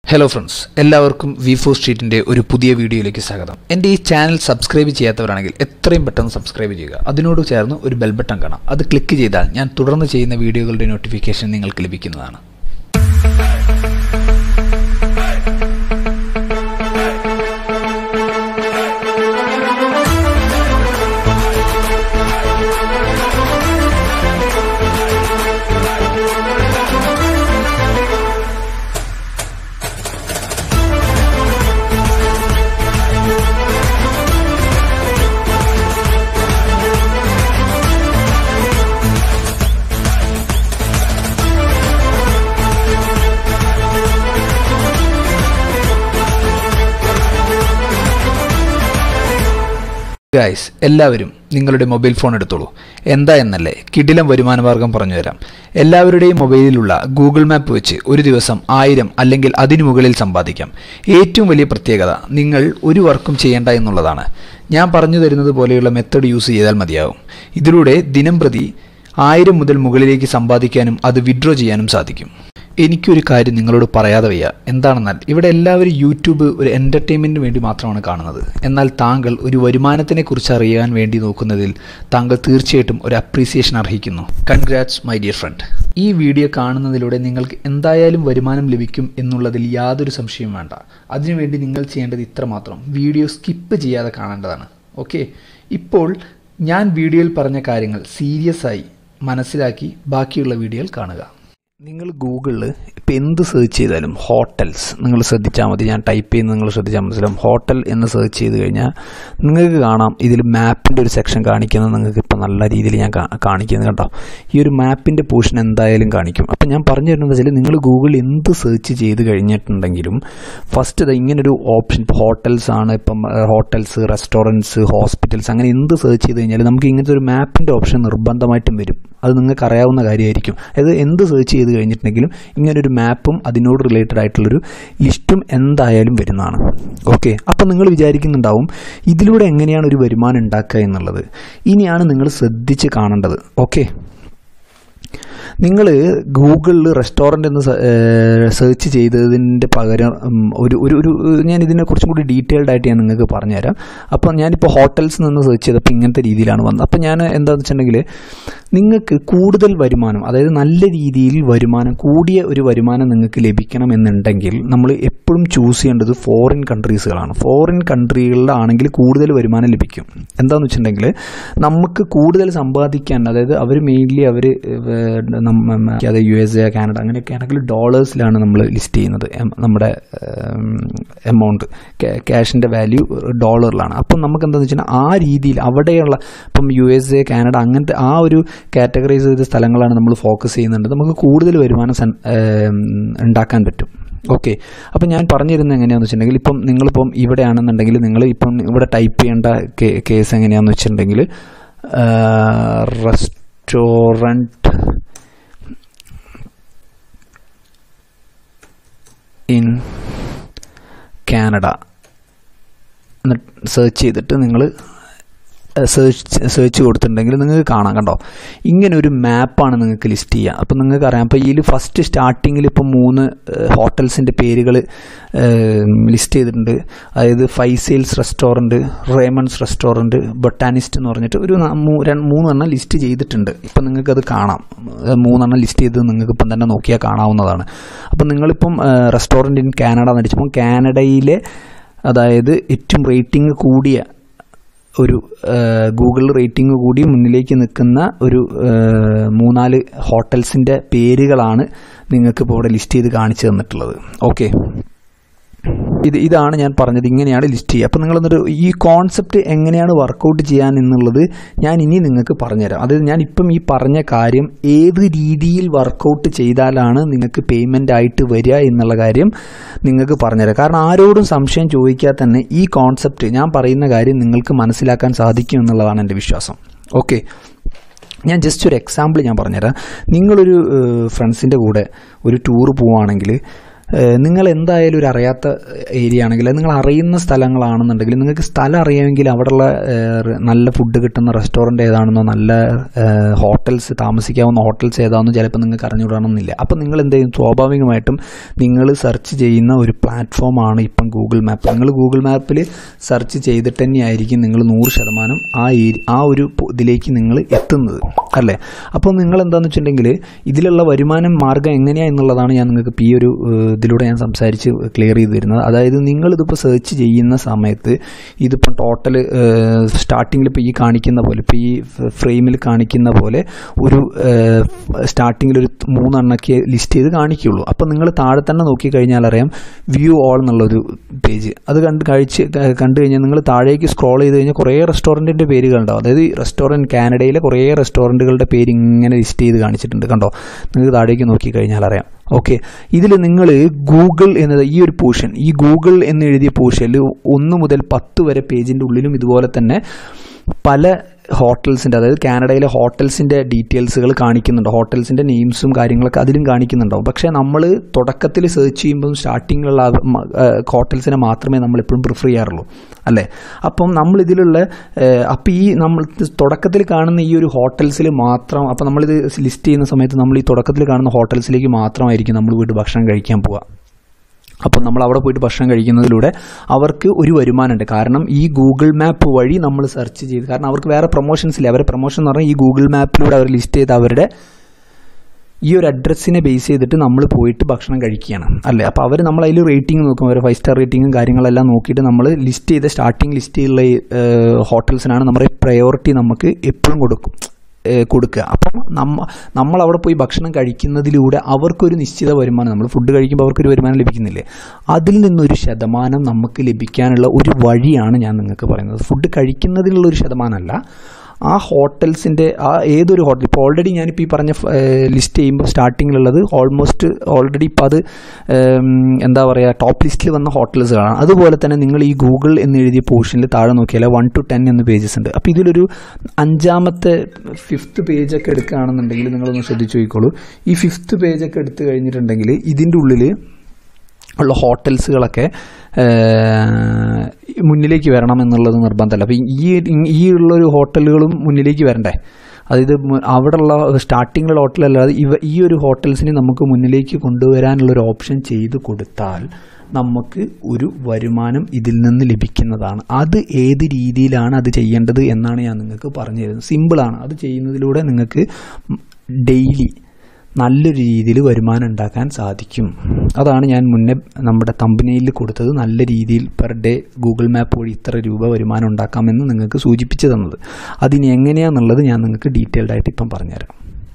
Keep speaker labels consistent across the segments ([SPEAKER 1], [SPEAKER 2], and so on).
[SPEAKER 1] hello friends എല്ലാവർക്കും V four സ്ട്രീറ്റിൻ്റെ ഒരു പുതിയ വീഡിയോയിലേക്ക് സ്വാഗതം എൻ്റെ ഈ ചാനൽ സബ്സ്ക്രൈബ് ചെയ്യാത്തവരാണെങ്കിൽ എത്രയും പെട്ടെന്ന് സബ്സ്ക്രൈബ് ചെയ്യുക അതിനോട് ചേർന്ന് ഒരു ബെൽ ബട്ടൺ കാണാം അത് ക്ലിക്ക് ചെയ്താൽ ഞാൻ തുടർന്ന് ചെയ്യുന്ന വീഡിയോകളുടെ നോട്ടിഫിക്കേഷൻ നിങ്ങൾക്ക് ലഭിക്കുന്നതാണ് ഗായ്സ് എല്ലാവരും നിങ്ങളുടെ മൊബൈൽ ഫോൺ എടുത്തോളൂ എന്താ എന്നല്ലേ കിടിലം വരുമാന മാർഗം പറഞ്ഞുതരാം എല്ലാവരുടെയും മൊബൈലിലുള്ള ഗൂഗിൾ മാപ്പ് വെച്ച് ഒരു ദിവസം ആയിരം അല്ലെങ്കിൽ അതിനു മുകളിൽ സമ്പാദിക്കാം ഏറ്റവും വലിയ പ്രത്യേകത നിങ്ങൾ ഒരു വർക്കും ചെയ്യേണ്ട എന്നുള്ളതാണ് ഞാൻ പറഞ്ഞു തരുന്നത് പോലെയുള്ള മെത്തഡ് യൂസ് ചെയ്താൽ മതിയാവും ഇതിലൂടെ ദിനം പ്രതി ആയിരം മുതൽ മുകളിലേക്ക് സമ്പാദിക്കാനും അത് വിഡ്രോ ചെയ്യാനും സാധിക്കും എനിക്കൊരു കാര്യം നിങ്ങളോട് പറയാതെ വയ്യ എന്താണെന്നാൽ ഇവിടെ എല്ലാവരും യൂട്യൂബ് ഒരു എൻ്റർടൈൻമെൻറ്റിന് വേണ്ടി മാത്രമാണ് കാണുന്നത് എന്നാൽ താങ്കൾ ഒരു വരുമാനത്തിനെ കുറിച്ച് അറിയാൻ വേണ്ടി നോക്കുന്നതിൽ താങ്കൾ തീർച്ചയായിട്ടും ഒരു അപ്രീസിയേഷൻ അർഹിക്കുന്നു കൺഗ്രാറ്റ്സ് മൈ ഡിയർ ഫ്രണ്ട് ഈ വീഡിയോ കാണുന്നതിലൂടെ നിങ്ങൾക്ക് എന്തായാലും വരുമാനം ലഭിക്കും എന്നുള്ളതിൽ യാതൊരു സംശയവും വേണ്ട അതിനുവേണ്ടി നിങ്ങൾ ചെയ്യേണ്ടത് ഇത്രമാത്രം വീഡിയോ സ്കിപ്പ് ചെയ്യാതെ കാണേണ്ടതാണ് ഓക്കെ ഇപ്പോൾ ഞാൻ വീഡിയോയിൽ പറഞ്ഞ കാര്യങ്ങൾ സീരിയസ് ആയി മനസ്സിലാക്കി ബാക്കിയുള്ള വീഡിയോയിൽ കാണുക നിങ്ങൾ ഗൂഗിളിൽ ഇപ്പം എന്ത് സെർച്ച് ചെയ്താലും ഹോട്ടൽസ് നിങ്ങൾ ശ്രദ്ധിച്ചാൽ മതി ഞാൻ ടൈപ്പ് ചെയ്യുന്നത് നിങ്ങൾ ശ്രദ്ധിച്ചാൽ മനസ്സിലാവും ഹോട്ടൽ എന്ന് സെർച്ച് ചെയ്ത് കഴിഞ്ഞാൽ നിങ്ങൾക്ക് കാണാം ഇതിൽ മാപ്പിൻ്റെ ഒരു സെക്ഷൻ കാണിക്കുന്നത് നിങ്ങൾക്ക് ഇപ്പം നല്ല രീതിയിൽ ഞാൻ കാണിക്കുന്നത് കണ്ടോ ഈ ഒരു മാപ്പിൻ്റെ പോർഷൻ എന്തായാലും കാണിക്കും അപ്പം ഞാൻ പറഞ്ഞു തരുന്നത് വെച്ചാൽ നിങ്ങൾ ഗൂഗിളിൽ എന്ത് സെർച്ച് ചെയ്ത് കഴിഞ്ഞിട്ടുണ്ടെങ്കിലും ഫസ്റ്റ് ഇത് ഇങ്ങനൊരു ഓപ്ഷൻ ഇപ്പോൾ ഹോട്ടൽസ് ആണ് ഇപ്പം ഹോട്ടൽസ് റെസ്റ്റോറൻറ്റ്സ് ഹോസ്പിറ്റൽസ് അങ്ങനെ എന്ത് സെർച്ച് ചെയ്ത് കഴിഞ്ഞാൽ നമുക്ക് ഇങ്ങനത്തെ ഒരു മാപ്പിൻ്റെ ഓപ്ഷൻ നിർബന്ധമായിട്ടും വരും അത് നിങ്ങൾക്ക് അറിയാവുന്ന കാര്യമായിരിക്കും അതായത് എന്ത് സെർച്ച് ചെയ്ത് കഴിഞ്ഞിട്ടുണ്ടെങ്കിലും ഇങ്ങനൊരു മാപ്പും അതിനോട് റിലേറ്റഡ് ആയിട്ടുള്ളൊരു ലിസ്റ്റും എന്തായാലും വരുന്നതാണ് ഓക്കെ അപ്പം നിങ്ങൾ വിചാരിക്കുന്നുണ്ടാവും ഇതിലൂടെ എങ്ങനെയാണ് ഒരു വരുമാനം ഉണ്ടാക്കുക എന്നുള്ളത് ഇനിയാണ് നിങ്ങൾ ശ്രദ്ധിച്ച് കാണേണ്ടത് ഓക്കെ നിങ്ങൾ ഗൂഗിളിൽ റെസ്റ്റോറൻ്റ് എന്ന് സെർച്ച് ചെയ്തതിൻ്റെ പകരം ഒരു ഒരു ഒരു ഞാൻ ഇതിനെ കുറച്ചും കൂടി ഡീറ്റെയിൽഡ് ആയിട്ട് ഞാൻ നിങ്ങൾക്ക് പറഞ്ഞുതരാം അപ്പം ഞാനിപ്പോൾ ഹോട്ടൽസ് നിന്ന് സെർച്ച് ചെയ്തപ്പോൾ ഇങ്ങനത്തെ രീതിയിലാണ് വന്നത് അപ്പം ഞാൻ എന്താണെന്ന് വെച്ചിട്ടുണ്ടെങ്കിൽ നിങ്ങൾക്ക് കൂടുതൽ വരുമാനം അതായത് നല്ല രീതിയിൽ വരുമാനം കൂടിയ ഒരു വരുമാനം നിങ്ങൾക്ക് ലഭിക്കണം എന്നുണ്ടെങ്കിൽ നമ്മൾ എപ്പോഴും ചൂസ് ചെയ്യേണ്ടത് ഫോറിൻ കൺട്രീസുകളാണ് ഫോറിൻ കൺട്രികളിലാണെങ്കിൽ കൂടുതൽ വരുമാനം ലഭിക്കും എന്താണെന്ന് വെച്ചിട്ടുണ്ടെങ്കിൽ നമുക്ക് കൂടുതൽ സമ്പാദിക്കാൻ അതായത് അവർ മെയിൻലി അവർ അത് യു എസ് എ കാനഡ അങ്ങനെയൊക്കെ ആണെങ്കിൽ ഡോളേഴ്സിലാണ് നമ്മൾ ലിസ്റ്റ് ചെയ്യുന്നത് നമ്മുടെ എമൗണ്ട് ക്യാഷിൻ്റെ വാല്യൂ ഡോളറിലാണ് അപ്പം നമുക്ക് എന്താണെന്ന് വെച്ചാൽ ആ രീതിയിൽ അവിടെയുള്ള ഇപ്പം യു എസ് എ കാനഡ അങ്ങനത്തെ ആ ഒരു കാറ്റഗറൈസ് ചെയ്ത സ്ഥലങ്ങളാണ് നമ്മൾ ഫോക്കസ് ചെയ്യുന്നുണ്ട് നമുക്ക് കൂടുതൽ വരുമാനം ഉണ്ടാക്കാൻ പറ്റും ഓക്കെ അപ്പം ഞാൻ പറഞ്ഞിരുന്നത് എങ്ങനെയാണെന്ന് വെച്ചിട്ടുണ്ടെങ്കിൽ ഇപ്പം നിങ്ങളിപ്പം ഇവിടെ ആണെന്നുണ്ടെങ്കിൽ നിങ്ങൾ ഇപ്പം ഇവിടെ ടൈപ്പ് ചെയ്യേണ്ട കേസ് എങ്ങനെയാണെന്ന് വെച്ചിട്ടുണ്ടെങ്കിൽ റെസ്റ്റോറൻറ്റ് ഇൻ കാനഡ സെർച്ച് ചെയ്തിട്ട് നിങ്ങൾ സെർച്ച് സെർച്ച് കൊടുത്തിട്ടുണ്ടെങ്കിൽ നിങ്ങൾക്ക് കാണാം കണ്ടോ ഇങ്ങനെ ഒരു മാപ്പാണ് നിങ്ങൾക്ക് ലിസ്റ്റ് ചെയ്യുക അപ്പം നിങ്ങൾക്ക് അറിയാം അപ്പോൾ ഇതിൽ ഫസ്റ്റ് സ്റ്റാർട്ടിങ്ങിൽ ഇപ്പം മൂന്ന് ഹോട്ടൽസിൻ്റെ പേരുകൾ ലിസ്റ്റ് ചെയ്തിട്ടുണ്ട് അതായത് ഫൈസേൽസ് റെസ്റ്റോറൻറ്റ് റേമൺസ് റെസ്റ്റോറൻറ്റ് ബൊട്ടാനിസ്റ്റ് എന്ന് പറഞ്ഞിട്ട് ഒരു മൂന്നെണ്ണം ലിസ്റ്റ് ചെയ്തിട്ടുണ്ട് ഇപ്പം നിങ്ങൾക്കത് കാണാം മൂന്നെണ്ണം ലിസ്റ്റ് ചെയ്ത് നിങ്ങൾക്ക് ഇപ്പം തന്നെ നോക്കിയാൽ കാണാവുന്നതാണ് അപ്പം നിങ്ങളിപ്പം റെസ്റ്റോറൻറ്റ് ഇൻ കാനഡ എന്ന് അടിച്ചപ്പോൾ കാനഡയിലെ അതായത് ഏറ്റവും റേറ്റിംഗ് കൂടിയ ഒരു ഗൂഗിൾ റേറ്റിംഗ് കൂടി മുന്നിലേക്ക് നിൽക്കുന്ന ഒരു മൂന്നാല് ഹോട്ടൽസിൻ്റെ പേരുകളാണ് നിങ്ങൾക്ക് ഇപ്പോൾ ഇവിടെ ലിസ്റ്റ് ചെയ്ത് കാണിച്ചു തന്നിട്ടുള്ളത് ഓക്കെ ഇത് ഇതാണ് ഞാൻ പറഞ്ഞത് ഇങ്ങനെയാണ് ലിസ്റ്റ് ചെയ്യുക അപ്പോൾ നിങ്ങൾ എന്നിട്ട് ഈ കോൺസെപ്റ്റ് എങ്ങനെയാണ് വർക്കൗട്ട് ചെയ്യാൻ എന്നുള്ളത് ഞാൻ ഇനി നിങ്ങൾക്ക് പറഞ്ഞുതരാം അതായത് ഞാൻ ഇപ്പം ഈ പറഞ്ഞ കാര്യം ഏത് രീതിയിൽ വർക്കൗട്ട് ചെയ്താലാണ് നിങ്ങൾക്ക് പേയ്മെൻ്റ് ആയിട്ട് വരിക എന്നുള്ള കാര്യം നിങ്ങൾക്ക് പറഞ്ഞുതരാം കാരണം ആരോടും സംശയം ചോദിക്കാതെ തന്നെ ഈ കോൺസെപ്റ്റ് ഞാൻ പറയുന്ന കാര്യം നിങ്ങൾക്ക് മനസ്സിലാക്കാൻ സാധിക്കും എന്നുള്ളതാണ് എൻ്റെ വിശ്വാസം ഓക്കെ ഞാൻ ജസ്റ്റ് ഒരു എക്സാമ്പിൾ ഞാൻ പറഞ്ഞുതരാം നിങ്ങളൊരു ഫ്രണ്ട്സിൻ്റെ കൂടെ ഒരു ടൂർ പോവുകയാണെങ്കിൽ ഏഹ് നിങ്ങൾ എന്തായാലും ഒരു അറിയാത്ത ഏരിയ ആണെങ്കിൽ നിങ്ങൾ അറിയുന്ന സ്ഥലങ്ങളാണെന്നുണ്ടെങ്കിൽ നിങ്ങൾക്ക് സ്ഥലം അറിയാമെങ്കിൽ അവിടെയുള്ള ഏഹ്, നല്ല ഫുഡ് കിട്ടുന്ന റെസ്റ്റോറൻറ്റ് ഏതാണെന്നോ നല്ല ഏഹ്, ഹോട്ടൽസ് താമസിക്കാവുന്ന ഹോട്ടൽസ് ഏതാണെന്നോ ചിലപ്പോൾ നിങ്ങൾക്ക് അറിഞ്ഞുകൂടണമെന്നില്ല അപ്പോൾ നിങ്ങൾ എന്ത് ചെയ്യും സ്വാഭാവികമായിട്ടും നിങ്ങൾ സെർച്ച് ചെയ്യുന്ന ഒരു പ്ലാറ്റ്ഫോമാണ് ഇപ്പം ഗൂഗിൾ മാപ്പ് നിങ്ങൾ ഗൂഗിൾ മാപ്പിൽ സെർച്ച് ചെയ്തിട്ട് തന്നെയായിരിക്കും നിങ്ങൾ നൂറ് ശതമാനം ആ ഏരി ആ ഒരു പൊ- ഇതിലേക്ക് നിങ്ങൾ എത്തുന്നത് അല്ലേ അപ്പോൾ നിങ്ങൾ എന്താണെന്ന് വെച്ചിട്ടുണ്ടെങ്കിൽ ഇതിലുള്ള വരുമാനം മാർഗ്ഗം എങ്ങനെയാണ് എന്നുള്ളതാണ് ഞാൻ നിങ്ങൾക്ക് ഇപ്പോൾ ഈ ഒരു ഏഹ്, ഇതിലൂടെ ഞാൻ സംസാരിച്ച് ക്ലിയർ ചെയ്ത് തരുന്നത് അതായത് നിങ്ങളിതിപ്പോൾ സെർച്ച് ചെയ്യുന്ന സമയത്ത് ഇതിപ്പോൾ ടോട്ടൽ സ്റ്റാർട്ടിങ്ങിൽ ഇപ്പോൾ ഈ കാണിക്കുന്ന പോലെ ഇപ്പോൾ ഈ ഫ്രെയിമിൽ കാണിക്കുന്ന പോലെ ഒരു സ്റ്റാർട്ടിങ്ങിൽ ഒരു മൂന്നെണ്ണಕ್ಕೆ ലിസ്റ്റ് ചെയ്ത് കാണിക്കുകയുള്ളൂ അപ്പോൾ നിങ്ങൾ താഴെ തന്നെ നോക്കിക്കഴിഞ്ഞാൽ അറിയാം വ്യൂ ഓൾ എന്നുള്ളൊരു പേജ് അത് കണ്ട് കഴിച്ച് ക- കണ്ടു കഴിഞ്ഞാൽ നിങ്ങൾ താഴേക്ക് സ്ക്രോൾ ചെയ്ത് കഴിഞ്ഞാൽ കുറേ റെസ്റ്റോറൻറ്റിൻ്റെ പേരുകൾ ഉണ്ടാവും അതായത് റെസ്റ്റോറൻറ്റ് കാനഡയിലെ കുറേ റെസ്റ്റോറൻറ്റുകളുടെ പേര് ഇങ്ങനെ ലിസ്റ്റ് ചെയ്ത് കാണിച്ചിട്ടുണ്ട് കണ്ടോ നിങ്ങൾക്ക് താഴേക്ക് നോക്കിക്കഴിഞ്ഞാൽ അറിയാം ഓക്കെ ഇതിൽ നിങ്ങൾ ഗൂഗിൾ എന്നത് ഈ ഒരു പോർഷൻ ഈ ഗൂഗിൾ എന്ന് എഴുതിയ പോർഷനിൽ ഒന്ന് മുതൽ പത്ത് വരെ പേജിൻ്റെ ഉള്ളിലും ഇതുപോലെ തന്നെ പല ഹോട്ടൽസിൻ്റെ അതായത് കാനഡയിലെ ഹോട്ടൽസിൻ്റെ ഡീറ്റെയിൽസുകൾ കാണിക്കുന്നുണ്ട് ഹോട്ടൽസിൻ്റെ നെയിംസും കാര്യങ്ങളൊക്കെ അതിലും കാണിക്കുന്നുണ്ടാവും പക്ഷേ നമ്മൾ തുടക്കത്തിൽ സെർച്ച് ചെയ്യുമ്പം സ്റ്റാർട്ടിങ്ങിലുള്ള ഹോട്ടൽസിനെ മാത്രമേ നമ്മൾ എപ്പോഴും പ്രിഫർ ചെയ്യാറുള്ളൂ അല്ലേ അപ്പം നമ്മൾ ഇതിലുള്ള അപ്പം ഈ നമ്മൾ തുടക്കത്തിൽ കാണുന്ന ഈ ഒരു ഹോട്ടൽസിൽ മാത്രം അപ്പം നമ്മളിത് ലിസ്റ്റ് ചെയ്യുന്ന സമയത്ത് നമ്മൾ ഈ തുടക്കത്തിൽ കാണുന്ന ഹോട്ടൽസിലേക്ക് മാത്രമായിരിക്കും നമ്മൾ പോയിട്ട് ഭക്ഷണം കഴിക്കാൻ പോവുക അപ്പം നമ്മൾ അവിടെ പോയിട്ട് ഭക്ഷണം കഴിക്കുന്നതിലൂടെ അവർക്ക് ഒരു വരുമാനമുണ്ട് കാരണം ഈ ഗൂഗിൾ മാപ്പ് വഴി നമ്മൾ സെർച്ച് ചെയ്ത് കാരണം അവർക്ക് വേറെ പ്രൊമോഷൻസ് ഇല്ല അവരുടെ പ്രൊമോഷൻ എന്ന് പറഞ്ഞാൽ ഈ ഗൂഗിൾ മാപ്പിലൂടെ അവർ ലിസ്റ്റ് ചെയ്ത് അവരുടെ ഈ ഒരു അഡ്രസ്സിനെ ബേസ് ചെയ്തിട്ട് നമ്മൾ പോയിട്ട് ഭക്ഷണം കഴിക്കുകയാണ് അല്ലേ അപ്പോൾ അവർ നമ്മൾ അതിൽ റേറ്റിംഗ് നോക്കും അവർ ഫൈവ് സ്റ്റാർ റേറ്റിംഗും കാര്യങ്ങളെല്ലാം നോക്കിയിട്ട് നമ്മൾ ലിസ്റ്റ് ചെയ്ത സ്റ്റാർട്ടിംഗ് ലിസ്റ്റ് ചെയ്തുള്ള ഹോട്ടൽസിനാണ് നമ്മുടെ പ്രയോറിറ്റി നമുക്ക് എപ്പോഴും കൊടുക്കും ഏഹ് കൊടുക്കുക അപ്പം നമ്മ നമ്മൾ അവിടെ പോയി ഭക്ഷണം കഴിക്കുന്നതിലൂടെ അവർക്കൊരു നിശ്ചിത വരുമാനം നമ്മൾ ഫുഡ് കഴിക്കുമ്പോൾ അവർക്കൊരു വരുമാനം ലഭിക്കുന്നില്ലേ അതിൽ നിന്നൊരു ശതമാനം നമുക്ക് ലഭിക്കാനുള്ള ഒരു വഴിയാണ് ഞാൻ നിങ്ങൾക്ക് പറയുന്നത് ഫുഡ് കഴിക്കുന്നതിലുള്ള ഒരു ശതമാനമല്ല ആ ഹോട്ടൽസിൻ്റെ ആ ഏതൊരു ഹോട്ടൽ ഇപ്പോൾ ഓൾറെഡി ഞാനിപ്പോൾ ഈ പറഞ്ഞ ലിസ്റ്റ് ചെയ്യുമ്പോൾ സ്റ്റാർട്ടിങ്ങിലുള്ളത് ഓൾമോസ്റ്റ് ഓൾറെഡി ഇപ്പോൾ അത് ഉം, എന്താ പറയുക ടോപ്പ് ലിസ്റ്റിൽ വന്ന ഹോട്ടൽസുകളാണ് അതുപോലെ തന്നെ നിങ്ങൾ ഈ ഗൂഗിൾ എന്ന് എഴുതിയ പോർഷനിൽ താഴെ നോക്കിയാൽ വൺ ടു ടെൻ എന്ന് പേജസ് ഉണ്ട് അപ്പോൾ ഇതിലൊരു അഞ്ചാമത്തെ ഫിഫ്ത്ത് പേജൊക്കെ എടുക്കുകയാണെന്നുണ്ടെങ്കിൽ നിങ്ങളൊന്ന് ശ്രദ്ധിച്ചു നോക്കിക്കോളൂ ഈ ഫിഫ്ത്ത് പേജൊക്കെ എടുത്തു കഴിഞ്ഞിട്ടുണ്ടെങ്കിൽ ഇതിൻ്റെ ഉള്ളിൽ ഉള്ള ഹോട്ടൽസുകളൊക്കെ ഏഹ്, മുന്നിലേക്ക് വരണം എന്നുള്ളത് നിർബന്ധമല്ല അപ്പോൾ ഈ ഈ ഉള്ളൊരു ഹോട്ടലുകളും മുന്നിലേക്ക് വരണ്ടേ അതായത് മു- അവിടെയുള്ള സ്റ്റാർട്ടിങ്ങിലുള്ള ഹോട്ടലല്ലാതെ ഇവ ഈ ഒരു ഹോട്ടൽസിനെ നമുക്ക് മുന്നിലേക്ക് കൊണ്ടുവരാനുള്ളൊരു ഓപ്ഷൻ ചെയ്ത് കൊടുത്താൽ നമുക്ക് ഒരു വരുമാനം ഇതിൽ നിന്ന് ലഭിക്കുന്നതാണ് അത് ഏത് രീതിയിലാണ് അത് ചെയ്യേണ്ടത് എന്നാണ് ഞാൻ നിങ്ങൾക്ക് പറഞ്ഞു തരുന്നത് സിമ്പിളാണ് അത് ചെയ്യുന്നതിലൂടെ നിങ്ങൾക്ക് ഡെയിലി നല്ലൊരു രീതിയിൽ വരുമാനം ഉണ്ടാക്കാൻ സാധിക്കും അതാണ് ഞാൻ മുന്നേ നമ്മുടെ തമ്പനിയിൽ കൊടുത്തത് നല്ല രീതിയിൽ പെർ ഡേ ഗൂഗിൾ മാപ്പ് വഴി ഇത്ര രൂപ വരുമാനം ഉണ്ടാക്കാമെന്ന് നിങ്ങൾക്ക് സൂചിപ്പിച്ചു തന്നത് അതിനി എങ്ങനെയാണെന്നുള്ളത് ഞാൻ നിങ്ങൾക്ക് ഡീറ്റെയിൽഡ് ആയിട്ട് ഇപ്പം പറഞ്ഞുതരാം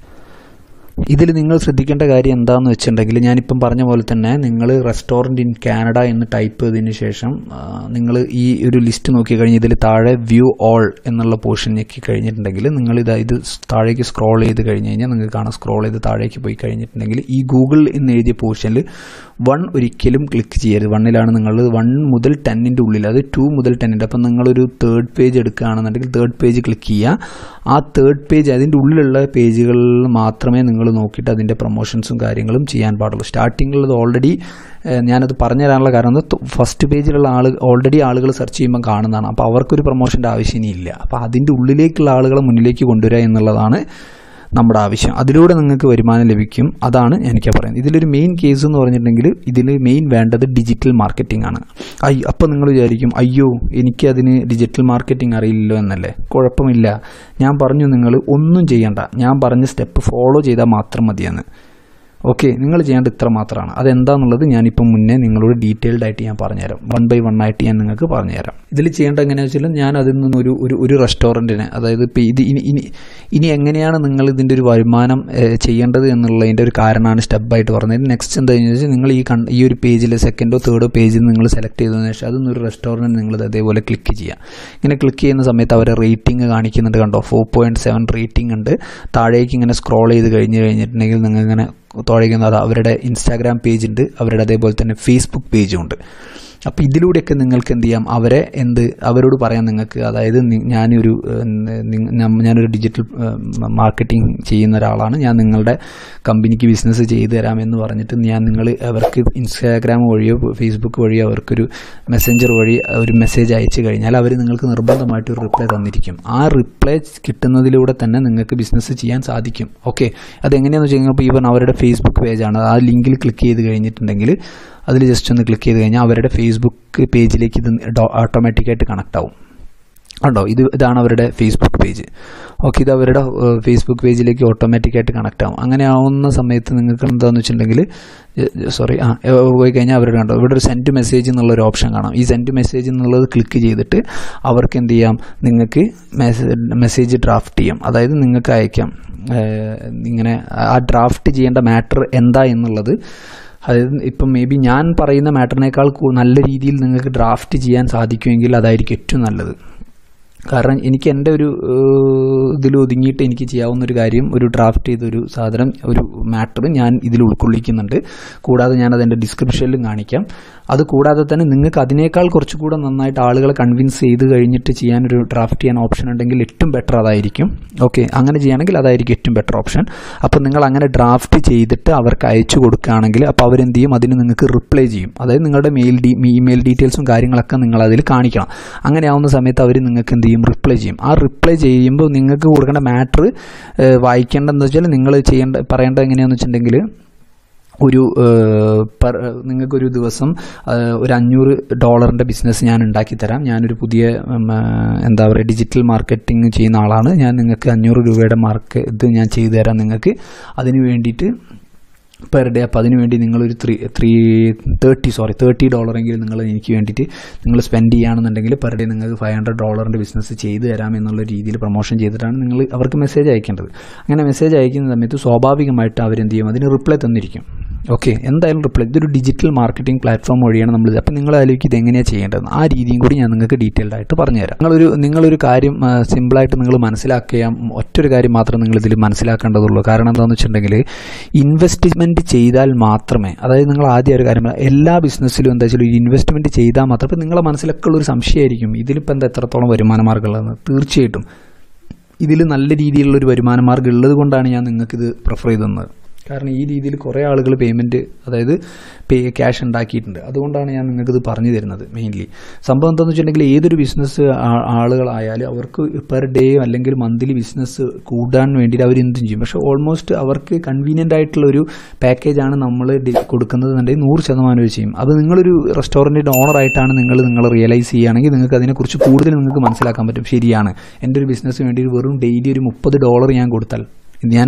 [SPEAKER 1] ഇതിൽ നിങ്ങൾ ശ്രദ്ധിക്കേണ്ട കാര്യം എന്താണെന്ന് വെച്ചിട്ടുണ്ടെങ്കിൽ ഞാനിപ്പം പറഞ്ഞ പോലെ തന്നെ നിങ്ങൾ റെസ്റ്റോറൻറ്റ് ഇൻ കാനഡ എന്ന് ടൈപ്പ് ചെയ്തതിന് ശേഷം നിങ്ങൾ ഈ ഒരു ലിസ്റ്റ് നോക്കിക്കഴിഞ്ഞ് ഇതിൽ താഴെ വ്യൂ ഓൾ എന്നുള്ള പോർഷൻ ഞെക്കി കഴിഞ്ഞിട്ടുണ്ടെങ്കിൽ നിങ്ങൾ ഇത് ഇത് താഴേക്ക് സ്ക്രോൾ ചെയ്ത് കഴിഞ്ഞ് കഴിഞ്ഞാൽ നിങ്ങൾക്ക് കാണാം സ്ക്രോൾ ചെയ്ത് താഴേക്ക് പോയി കഴിഞ്ഞിട്ടുണ്ടെങ്കിൽ ഈ ഗൂഗിൾ എന്ന് എഴുതിയ പോർഷനിൽ വൺ ഒരിക്കലും ക്ലിക്ക് ചെയ്യരുത് വണ്ണിലാണ് നിങ്ങൾ വൺ മുതൽ ടെന്നിൻ്റെ ഉള്ളിൽ അത് ടു മുതൽ ടെന്നിൻ്റെ അപ്പം നിങ്ങളൊരു തേർഡ് പേജ് എടുക്കുകയാണെന്നുണ്ടെങ്കിൽ തേർഡ് പേജ് ക്ലിക്ക് ചെയ്യുക ആ തേർഡ് പേജ് അതിൻ്റെ ഉള്ളിലുള്ള പേജുകളിൽ മാത്രമേ നിങ്ങൾ നോക്കിയിട്ട് അതിൻ്റെ പ്രൊമോഷൻസും കാര്യങ്ങളും ചെയ്യാൻ പാടുള്ളൂ സ്റ്റാർട്ടിങ്ങിലുള്ളത് ഓൾറെഡി ഞാനത് പറഞ്ഞു തരാനുള്ള കാരണം ഫസ്റ്റ് പേജിലുള്ള ആൾ ഓൾറെഡി ആളുകൾ സെർച്ച് ചെയ്യുമ്പോൾ കാണുന്നതാണ് അപ്പോൾ അവർക്കൊരു പ്രൊമോഷൻ്റെ ആവശ്യം ഇനിയില്ല അപ്പോൾ അതിൻ്റെ ഉള്ളിലേക്കുള്ള ആളുകളെ മുന്നിലേക്ക് കൊണ്ടുവരിക എന്നുള്ളതാണ് നമ്മുടെ ആവശ്യം അതിലൂടെ നിങ്ങൾക്ക് വരുമാനം ലഭിക്കും അതാണ് എനിക്ക് പറയുന്നത് ഇതിലൊരു മെയിൻ കേസ് എന്ന് പറഞ്ഞിട്ടുണ്ടെങ്കിൽ ഇതിൽ മെയിൻ വേണ്ടത് ഡിജിറ്റൽ മാർക്കറ്റിംഗ് ആണ് അയ്യോ അപ്പോൾ നിങ്ങൾ വിചാരിക്കും അയ്യോ എനിക്കതിന് ഡിജിറ്റൽ മാർക്കറ്റിംഗ് അറിയില്ലല്ലോ എന്നല്ലേ കുഴപ്പമില്ല ഞാൻ പറഞ്ഞു നിങ്ങൾ ഒന്നും ചെയ്യണ്ട ഞാൻ പറഞ്ഞ സ്റ്റെപ്പ് ഫോളോ ചെയ്താൽ മാത്രം മതിയെന്ന് ഓക്കെ നിങ്ങൾ ചെയ്യേണ്ട ഇത്ര മാത്രമാണ് അതെന്താണെന്നുള്ളത് ഞാനിപ്പം മുന്നേ നിങ്ങളോട് ഡീറ്റെയിൽഡ് ആയിട്ട് ഞാൻ പറഞ്ഞുതരാം വൺ ബൈ വൺ ആയിട്ട് ഞാൻ നിങ്ങൾക്ക് പറഞ്ഞുതരാം ഇതിൽ ചെയ്യേണ്ട എങ്ങനെയാണെന്ന് വെച്ചാൽ ഞാൻ അതിൽ നിന്ന് ഒരു ഒരു ഒരു റെസ്റ്റോറൻറ്റിന് അതായത് ഇപ്പോൾ ഇത് ഇനി ഇനി ഇനി എങ്ങനെയാണ് നിങ്ങൾ ഇതിൻ്റെ ഒരു വരുമാനം ഏഹ്, ചെയ്യേണ്ടത് എന്നുള്ളതിൻ്റെ ഒരു കാരണമാണ് സ്റ്റെപ്പായിട്ട് പറഞ്ഞത് നെക്സ്റ്റ് എന്താണെന്ന് വെച്ചാൽ നിങ്ങൾ ഈ കൺ ഈ ഒരു പേജിൽ സെക്കൻഡോ തേർഡോ പേജിൽ നിങ്ങൾ സെലക്ട് ചെയ്തതിനു ശേഷം അതൊന്നും ഒരു റെസ്റ്റോറൻറ്റ് നിങ്ങൾ അതേപോലെ ക്ലിക്ക് ചെയ്യുക ഇങ്ങനെ ക്ലിക്ക് ചെയ്യുന്ന സമയത്ത് അവർ റേറ്റിംഗ് കാണിക്കുന്നുണ്ട് കണ്ടോ ഫോർ പോയിൻറ്റ് സെവൻ റേറ്റിംഗ് ഉണ്ട് താഴേക്ക് ഇങ്ങനെ സ്ക്രോൾ ചെയ്ത് കഴിഞ്ഞ് കഴിഞ്ഞിട്ടുണ്ടെങ്കിൽ നിങ്ങൾ ഇങ്ങനെ താഴേക്ക് അത് അവരുടെ ഇൻസ്റ്റാഗ്രാം പേജ് ഉണ്ട് അവരുടെ അതേപോലെ തന്നെ ഫേസ്ബുക്ക് പേജും ഉണ്ട് അപ്പോൾ ഇതിലൂടെയൊക്കെ നിങ്ങൾക്ക് എന്ത് ചെയ്യാം അവരെ എന്ത് അവരോട് പറയാം നിങ്ങൾക്ക് അതായത് നി- ഞാനൊരു ഏഹ്, നി- നം- ഞാനൊരു ഡിജിറ്റൽ മാർക്കറ്റിംഗ് ചെയ്യുന്ന ഒരാളാണ് ഞാൻ നിങ്ങളുടെ കമ്പനിക്ക് ബിസിനസ് ചെയ്തു തരാം എന്ന് പറഞ്ഞിട്ട് ഞാൻ നിങ്ങൾ അവർക്ക് ഇൻസ്റ്റാഗ്രാം വഴിയോ ഫേസ്ബുക്ക് വഴിയോ അവർക്കൊരു മെസ്സഞ്ചർ വഴി ഒരു മെസ്സേജ് അയച്ചു കഴിഞ്ഞാൽ അവർ നിങ്ങൾക്ക് നിർബന്ധമായിട്ട് ഒരു റിപ്ലൈ തന്നിരിക്കും ആ റിപ്ലൈ കിട്ടുന്നതിലൂടെ തന്നെ നിങ്ങൾക്ക് ബിസിനസ് ചെയ്യാൻ സാധിക്കും ഓക്കെ അതെങ്ങനെയാണെന്ന് വെച്ച് കഴിഞ്ഞാൽ ഇപ്പോൾ ഈവൻ അവരുടെ ഫേസ്ബുക്ക് പേജാണ് ആ ലിങ്കിൽ ക്ലിക്ക് ചെയ്ത് കഴിഞ്ഞിട്ടുണ്ടെങ്കിൽ അതിൽ ജസ്റ്റ് ഒന്ന് ക്ലിക്ക് ചെയ്ത് കഴിഞ്ഞാൽ അവരുടെ ഫേസ്ബുക്ക് പേജിലേക്ക് ഇത് ഓട്ടോമാറ്റിക്കായിട്ട് കണക്ട് ആവും ഉണ്ടോ ഇത് ഇതാണ് അവരുടെ ഫേസ്ബുക്ക് പേജ് ഓക്കെ ഇത് അവരുടെ ഏഹ്, ഫേസ്ബുക്ക് പേജിലേക്ക് ഓട്ടോമാറ്റിക്കായിട്ട് കണക്ട് ആവും അങ്ങനെ ആവുന്ന സമയത്ത് നിങ്ങൾക്ക് എന്താണെന്ന് വെച്ചിട്ടുണ്ടെങ്കിൽ സോറി ആ ഏഹ്, പോയി കഴിഞ്ഞാൽ അവരുടെ കണ്ടോ ഇവിടെ ഒരു സെൻഡ് മെസ്സേജ് എന്നുള്ള ഒരു ഓപ്ഷൻ കാണാം ഈ സെൻഡ് മെസ്സേജ് എന്നുള്ളത് ക്ലിക്ക് ചെയ്തിട്ട് അവർക്ക് എന്ത് ചെയ്യാം നിങ്ങൾക്ക് മെസ്സേജ് ഡ്രാഫ്റ്റ് ചെയ്യാം അതായത് നിങ്ങൾക്ക് അയക്കാം ഏഹ്, ഇങ്ങനെ ആ ഡ്രാഫ്റ്റ് ചെയ്യേണ്ട മാറ്റർ എന്താ എന്നുള്ളത് അതായത് ഇപ്പം മേ ബി ഞാൻ പറയുന്ന മാറ്ററിനേക്കാൾ കൂ- നല്ല രീതിയിൽ നിങ്ങൾക്ക് ഡ്രാഫ്റ്റ് ചെയ്യാൻ സാധിക്കുമെങ്കിൽ അതായിരിക്കും ഏറ്റവും നല്ലത് കാരണം എനിക്ക് എൻ്റെ ഒരു ഇതിൽ ഒതുങ്ങിയിട്ട് എനിക്ക് ചെയ്യാവുന്ന ഒരു കാര്യം ഒരു ഡ്രാഫ്റ്റ് ചെയ്തൊരു സാധനം ഒരു മാറ്റർ ഞാൻ ഇതിൽ ഉൾക്കൊള്ളിക്കുന്നുണ്ട് കൂടാതെ ഞാൻ അതിൻ്റെ ഡിസ്ക്രിപ്ഷനിലും കാണിക്കാം അത് കൂടാതെ തന്നെ നിങ്ങൾക്ക് അതിനേക്കാൾ കുറച്ചുകൂടെ നന്നായിട്ട് ആളുകളെ കൺവിൻസ് ചെയ്ത് കഴിഞ്ഞിട്ട് ചെയ്യാനൊരു ഡ്രാഫ്റ്റ് ചെയ്യാൻ ഓപ്ഷൻ ഉണ്ടെങ്കിൽ ഏറ്റവും ബെറ്റർ അതായിരിക്കും ഓക്കെ അങ്ങനെ ചെയ്യുകയാണെങ്കിൽ അതായിരിക്കും ഏറ്റവും ബെറ്റർ ഓപ്ഷൻ അപ്പോൾ നിങ്ങൾ അങ്ങനെ ഡ്രാഫ്റ്റ് ചെയ്തിട്ട് അവർക്ക് അയച്ചു കൊടുക്കുകയാണെങ്കിൽ അപ്പോൾ അവരെന്ത് ചെയ്യും അതിന് നിങ്ങൾക്ക് റിപ്ലൈ ചെയ്യും അതായത് നിങ്ങളുടെ മെയിൽ ഡി ഇമെയിൽ ഡീറ്റെയിൽസും കാര്യങ്ങളൊക്കെ നിങ്ങൾ അതിൽ കാണിക്കണം അങ്ങനെ ആവുന്ന സമയത്ത് അവർ നിങ്ങൾക്ക് എന്ത് ചെയ്യും റിപ്ലൈ ചെയ്യും ആ റിപ്ലൈ ചെയ്യുമ്പോൾ നിങ്ങൾക്ക് കൊടുക്കേണ്ട മാറ്റർ വായിക്കേണ്ടതെന്ന് വെച്ചാൽ നിങ്ങൾ ചെയ്യേണ്ട പറയേണ്ടത് എങ്ങനെയാണെന്ന് വെച്ചിട്ടുണ്ടെങ്കിൽ ഒരു ഏഹ്, per- നിങ്ങൾക്കൊരു ദിവസം ഏഹ്, ഒരു അഞ്ഞൂറ് ഡോളറിൻ്റെ ബിസിനസ് ഞാൻ ഉണ്ടാക്കി തരാം ഞാനൊരു പുതിയ ഉം, ഏഹ്, എന്താ പറയുക ഡിജിറ്റൽ മാർക്കറ്റിംഗ് ചെയ്യുന്ന ആളാണ് ഞാൻ നിങ്ങൾക്ക് അഞ്ഞൂറ് രൂപയുടെ മാർക്ക് ഇത് ഞാൻ ചെയ്തു തരാം നിങ്ങൾക്ക് അതിന് വേണ്ടിയിട്ട് പെർ ഡേ അപ്പോൾ അതിന് വേണ്ടി നിങ്ങളൊരു three three thirty sorry thirty ഡോളറെങ്കിലും നിങ്ങൾ എനിക്ക് വേണ്ടിയിട്ട് നിങ്ങൾ സ്പെൻഡ് ചെയ്യുകയാണെന്നുണ്ടെങ്കിൽ പെർ ഡേ നിങ്ങൾക്ക് ഫൈവ് ഹൺഡ്രഡ് ഡോളറിൻ്റെ ബിസിനസ് ചെയ്തു തരാം എന്നുള്ള രീതിയിൽ പ്രൊമോഷൻ ചെയ്തിട്ടാണ് നിങ്ങൾ അവർക്ക് മെസ്സേജ് അയക്കേണ്ടത് അങ്ങനെ മെസ്സേജ് അയക്കുന്ന സമയത്ത് സ്വാഭാവികമായിട്ട് അവരെന്ത് ചെയ്യും അതിന് റിപ്ലൈ തന്നിരിക്കും ഓക്കെ എന്തായാലും റിപ്ലൈ ഇതൊരു ഡിജിറ്റൽ മാർക്കറ്റിംഗ് പ്ലാറ്റ്ഫോം വഴിയാണ് നമ്മൾ ഇത് അപ്പോൾ നിങ്ങൾ അതിലേക്ക് ഇത് എങ്ങനെയാണ് ചെയ്യേണ്ടത് ആ രീതിയും കൂടി ഞാൻ നിങ്ങൾക്ക് ഡീറ്റെയിൽഡ് ആയിട്ട് പറഞ്ഞുതരാം നിങ്ങളൊരു നിങ്ങളൊരു കാര്യം ആ, സിമ്പിളായിട്ട് നിങ്ങൾ മനസ്സിലാക്കുക ഒറ്റൊരു കാര്യം മാത്രം നിങ്ങൾ ഇതിൽ മനസ്സിലാക്കേണ്ടതുള്ളൂ കാരണം എന്താണെന്ന് വെച്ചിട്ടുണ്ടെങ്കിൽ ഇൻവെസ്റ്റ്മെൻറ്റ് ചെയ്താൽ മാത്രമേ അതായത് നിങ്ങൾ ആദ്യം ഒരു കാര്യം പറയാം, എല്ലാ ബിസിനസ്സിലും എന്താ വെച്ചാൽ ഇൻവെസ്റ്റ്മെൻറ്റ് ചെയ്താൽ മാത്രം ഇപ്പം നിങ്ങളെ മനസ്സിലൊക്കെ ഉള്ളൊരു സംശയമായിരിക്കും ഇതിലിപ്പോൾ എന്താ എത്രത്തോളം വരുമാന മാർഗ്ഗമുള്ളതെന്ന് തീർച്ചയായിട്ടും ഇതിൽ നല്ല രീതിയിലുള്ള ഒരു വരുമാന മാർഗ്ഗം ഉള്ളത് കൊണ്ടാണ് ഞാൻ നിങ്ങൾക്കിത് പ്രിഫർ ചെയ്ത് തന്നത് കാരണം ഈ രീതിയിൽ കുറേ ആളുകൾ പേയ്മെൻറ്റ് അതായത് പേ ക്യാഷ് ഉണ്ടാക്കിയിട്ടുണ്ട് അതുകൊണ്ടാണ് ഞാൻ നിങ്ങൾക്കിത് പറഞ്ഞു തരുന്നത് മെയിൻലി സംഭവം എന്താണെന്ന് വെച്ചിട്ടുണ്ടെങ്കിൽ ഏതൊരു ബിസിനസ് ആളുകളായാലും അവർക്ക് പെർ ഡേ അല്ലെങ്കിൽ മന്ത്ലി ബിസിനസ് കൂടാൻ വേണ്ടിയിട്ട് അവർ എന്തും ചെയ്യും പക്ഷേ ഓൾമോസ്റ്റ് അവർക്ക് കൺവീനിയൻ്റ് ആയിട്ടുള്ള ഒരു പാക്കേജാണ് നമ്മൾ കൊടുക്കുന്നത് എന്നുണ്ടെങ്കിൽ നൂറ് ശതമാനം അവർ ചെയ്യും അത് നിങ്ങളൊരു റെസ്റ്റോറൻറ്റിൻ്റെ ഓണറായിട്ടാണ് നിങ്ങൾ നിങ്ങൾ റിയലൈസ് ചെയ്യുകയാണെങ്കിൽ നിങ്ങൾക്ക് അതിനെക്കുറിച്ച് കൂടുതൽ നിങ്ങൾക്ക് മനസ്സിലാക്കാൻ പറ്റും ശരിയാണ് എൻ്റെ ഒരു ബിസിനസ് വേണ്ടി ഒരു വെറും ഡെയിലി ഒരു മുപ്പത് ഡോളർ ഞാൻ കൊടുത്താൽ ഞാൻ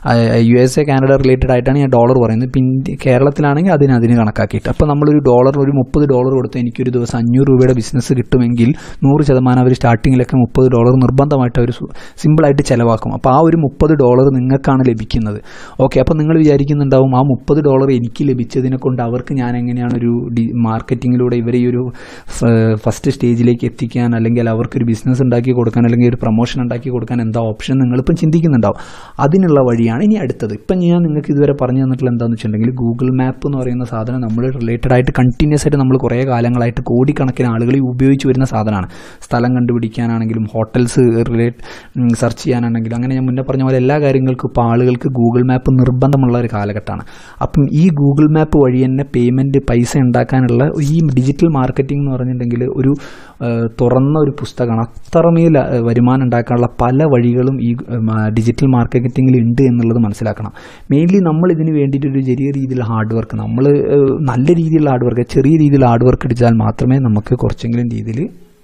[SPEAKER 1] U S A Canada related ആയിട്ടാണ് ഞാൻ ഡോളർ പറയുന്നത് ഇപ്പം ഇന്ത്യ കേരളത്തിലാണെങ്കിൽ അതിന് അതിന് കണക്കാക്കിയിട്ട് അപ്പോൾ നമ്മളൊരു ഡോളർ ഒരു മുപ്പത് ഡോളർ കൊടുത്ത് എനിക്കൊരു ദിവസം അഞ്ഞൂറ് രൂപയുടെ ബിസിനസ് കിട്ടുമെങ്കിൽ നൂറ് ശതമാനം അവർ സ്റ്റാർട്ടിങ്ങിലൊക്കെ മുപ്പത് ഡോളർ നിർബന്ധമായിട്ട് അവർ സിമ്പിളായിട്ട് ചിലവാക്കും അപ്പോൾ ആ ഒരു മുപ്പത് ഡോളർ നിങ്ങൾക്കാണ് ലഭിക്കുന്നത് ഓക്കെ അപ്പോൾ നിങ്ങൾ വിചാരിക്കുന്നുണ്ടാവും ആ മുപ്പത് ഡോളർ എനിക്ക് ലഭിച്ചതിനെ കൊണ്ട് അവർക്ക് ഞാൻ എങ്ങനെയാണ് ഒരു ഡി മാർക്കറ്റിങ്ങിലൂടെ ഇവരെ ഈ ഒരു ഫസ്റ്റ് സ്റ്റേജിലേക്ക് എത്തിക്കാൻ അല്ലെങ്കിൽ അവർക്കൊരു ബിസിനസ് ഉണ്ടാക്കി കൊടുക്കാൻ അല്ലെങ്കിൽ ഒരു പ്രൊമോഷൻ ഉണ്ടാക്കി കൊടുക്കാൻ എന്താ ഓപ്ഷൻ നിങ്ങളിപ്പം ചിന്തിക്കുന്നുണ്ടാവും അതിനുള്ള വഴിയാണ് ഇനി അടുത്തത് ഇപ്പം ഞാൻ നിങ്ങൾക്ക് ഇതുവരെ പറഞ്ഞു തന്നിട്ടുള്ള എന്താണെന്ന് വെച്ചിട്ടുണ്ടെങ്കിൽ ഗൂഗിൾ മാപ്പ് എന്ന് പറയുന്ന സാധനം നമ്മൾ റിലേറ്റഡ് ആയിട്ട് കണ്ടിന്യൂസ് ആയിട്ട് നമ്മൾ കുറേ കാലങ്ങളായിട്ട് കോടിക്കണക്കിന് ആളുകൾ ഈ ഉപയോഗിച്ച് വരുന്ന സാധനമാണ് സ്ഥലം കണ്ടുപിടിക്കാനാണെങ്കിലും ഹോട്ടൽസ് റിലേറ്റ് സെർച്ച് ചെയ്യാനാണെങ്കിലും അങ്ങനെ ഞാൻ മുന്നേ പറഞ്ഞ പോലെ എല്ലാ കാര്യങ്ങൾക്കും ഇപ്പോൾ ആളുകൾക്ക് ഗൂഗിൾ മാപ്പ് നിർബന്ധമുള്ള ഒരു കാലഘട്ടമാണ് അപ്പം ഈ ഗൂഗിൾ മാപ്പ് വഴി തന്നെ പേയ്മെൻറ്റ് പൈസ ഉണ്ടാക്കാനുള്ള ഈ ഡിജിറ്റൽ മാർക്കറ്റിംഗ് എന്ന് പറഞ്ഞിട്ടുണ്ടെങ്കിൽ ഒരു ഏഹ്, തുറന്ന ഒരു പുസ്തകമാണ് അത്രമേൽ ഏഹ്, വരുമാനം ഉണ്ടാക്കാനുള്ള പല വഴികളും ഈ ഡിജിറ്റൽ മാർക്കറ്റിംഗിൽ ഉണ്ട് എന്നുള്ളത് മനസ്സിലാക്കണം മെയിൻലി നമ്മൾ ഇതിന് വേണ്ടിയിട്ട് ഒരു ചെറിയ രീതിയിലുള്ള ഹാർഡ് വർക്ക് നമ്മൾ ഏഹ്, നല്ല രീതിയിലുള്ള ഹാർഡ് വർക്ക് ചെറിയ രീതിയിൽ ഹാർഡ് വർക്ക് എടുത്താൽ മാത്രമേ നമുക്ക് കുറച്ചെങ്കിലും രീതിയിൽ